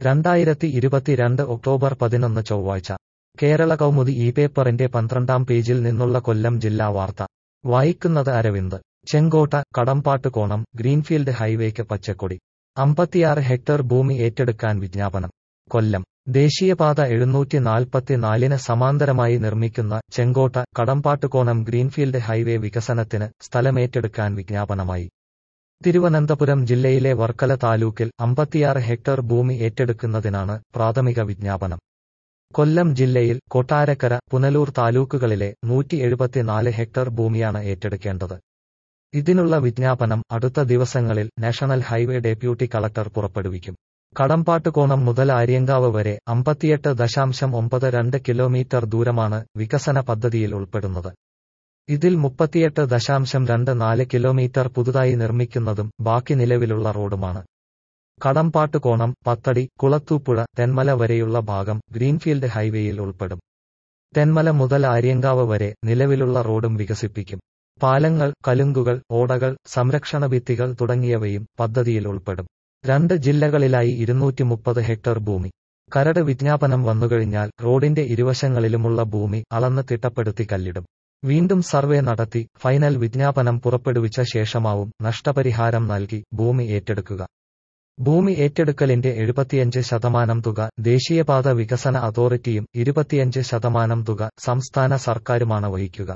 രണ്ടായിരത്തി ഇരുപത്തിരണ്ട് ഒക്ടോബർ പതിനൊന്ന് ചൊവ്വാഴ്ച കേരള കൗമുദി ഈ പേപ്പറിന്റെ പന്ത്രണ്ടാം പേജിൽ നിന്നുള്ള കൊല്ലം ജില്ലാ വാർത്ത വായിക്കുന്നത് അരവിന്ദ് ചെങ്കോട്ട കടമ്പാട്ടുകോണം ഗ്രീൻഫീൽഡ് ഹൈവേക്ക് പച്ചക്കൊടി അമ്പത്തിയാറ് ഹെക്ടർ ഭൂമി ഏറ്റെടുക്കാൻ വിജ്ഞാപനം കൊല്ലം ദേശീയപാത എഴുന്നൂറ്റി നാൽപ്പത്തിനാലിന് സമാന്തരമായി നിർമ്മിക്കുന്ന ചെങ്കോട്ട കടമ്പാട്ടുകോണം ഗ്രീൻഫീൽഡ് ഹൈവേ വികസനത്തിന് സ്ഥലമേറ്റെടുക്കാൻ വിജ്ഞാപനമായി തിരുവനന്തപുരം ജില്ലയിലെ വർക്കല താലൂക്കിൽ അമ്പത്തിയാറ് ഹെക്ടർ ഭൂമി ഏറ്റെടുക്കുന്നതിനാണ് പ്രാഥമിക വിജ്ഞാപനം കൊല്ലം ജില്ലയിൽ കൊട്ടാരക്കര പുനലൂർ താലൂക്കുകളിലെ നൂറ്റി എഴുപത്തിനാല് ഹെക്ടർ ഭൂമിയാണ് ഏറ്റെടുക്കേണ്ടത് ഇതിനുള്ള വിജ്ഞാപനം അടുത്ത ദിവസങ്ങളിൽ നാഷണൽ ഹൈവേ ഡെപ്യൂട്ടി കളക്ടർ പുറപ്പെടുവിക്കും കടമ്പാട്ടുകോണം മുതൽ ആര്യങ്കാവ് വരെ അമ്പത്തിയെട്ട് ദശാംശം ഒമ്പത് രണ്ട് കിലോമീറ്റർ ദൂരമാണ് വികസന പദ്ധതിയിൽ ഉൾപ്പെടുന്നത് ഇതിൽ മുപ്പത്തിയെട്ട് ദശാംശം രണ്ട് നാല് കിലോമീറ്റർ പുതുതായി നിർമ്മിക്കുന്നതും ബാക്കി നിലവിലുള്ള റോഡുമാണ് കടമ്പാട്ടുകോണം പത്തടി കുളത്തൂപ്പുഴ തെന്മല വരെയുള്ള ഭാഗം ഗ്രീൻഫീൽഡ് ഹൈവേയിൽ ഉൾപ്പെടും തെന്മല മുതൽ ആര്യങ്കാവ് വരെ നിലവിലുള്ള റോഡും വികസിപ്പിക്കും പാലങ്ങൾ കലുങ്കുകൾ ഓടകൾ സംരക്ഷണ ഭിത്തികൾ തുടങ്ങിയവയും പദ്ധതിയിൽ ഉൾപ്പെടും രണ്ട് ജില്ലകളിലായി ഇരുന്നൂറ്റി മുപ്പത് ഹെക്ടർ ഭൂമി കരട് വിജ്ഞാപനം വന്നുകഴിഞ്ഞാൽ റോഡിന്റെ ഇരുവശങ്ങളിലുമുള്ള ഭൂമി അളന്ന് തിട്ടപ്പെടുത്തി കല്ലിടും വീണ്ടും സർവേ നടത്തി ഫൈനൽ വിജ്ഞാപനം പുറപ്പെടുവിച്ച ശേഷമാവും നഷ്ടപരിഹാരം നൽകി ഭൂമി ഏറ്റെടുക്കുക ഭൂമി ഏറ്റെടുക്കലിന്റെ എഴുപത്തിയഞ്ച് ശതമാനം തുക ദേശീയപാത വികസന അതോറിറ്റിയും ഇരുപത്തിയഞ്ച് ശതമാനം തുക സംസ്ഥാന സർക്കാരുമാണ് വഹിക്കുക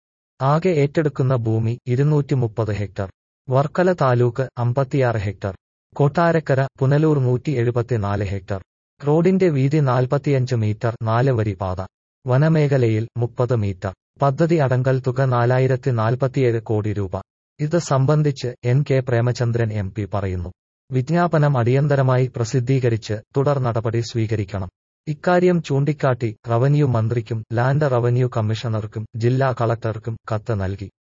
ആകെ ഏറ്റെടുക്കുന്ന ഭൂമി ഇരുന്നൂറ്റി മുപ്പത് ഹെക്ടർ വർക്കല താലൂക്ക് അമ്പത്തിയാറ് ഹെക്ടർ കൊട്ടാരക്കര പുനലൂർ നൂറ്റി എഴുപത്തിനാല് ഹെക്ടർ റോഡിന്റെ വീതി നാൽപ്പത്തിയഞ്ച് മീറ്റർ നാല് വരി പാത വനമേഖലയിൽ മുപ്പത് മീറ്റർ പദ്ധതി അടങ്കൽ തുക നാലായിരത്തി നാൽപ്പത്തിയേഴ് കോടി രൂപ ഇത് സംബന്ധിച്ച് N K Premachandran M P പറയുന്നു വിജ്ഞാപനം അടിയന്തരമായി പ്രസിദ്ധീകരിച്ച് തുടർ നടപടി സ്വീകരിക്കണം ഇക്കാര്യം ചൂണ്ടിക്കാട്ടി റവന്യൂ മന്ത്രിക്കും ലാൻഡ് റവന്യൂ കമ്മീഷണർക്കും ജില്ലാ കളക്ടർക്കും കത്ത് നൽകി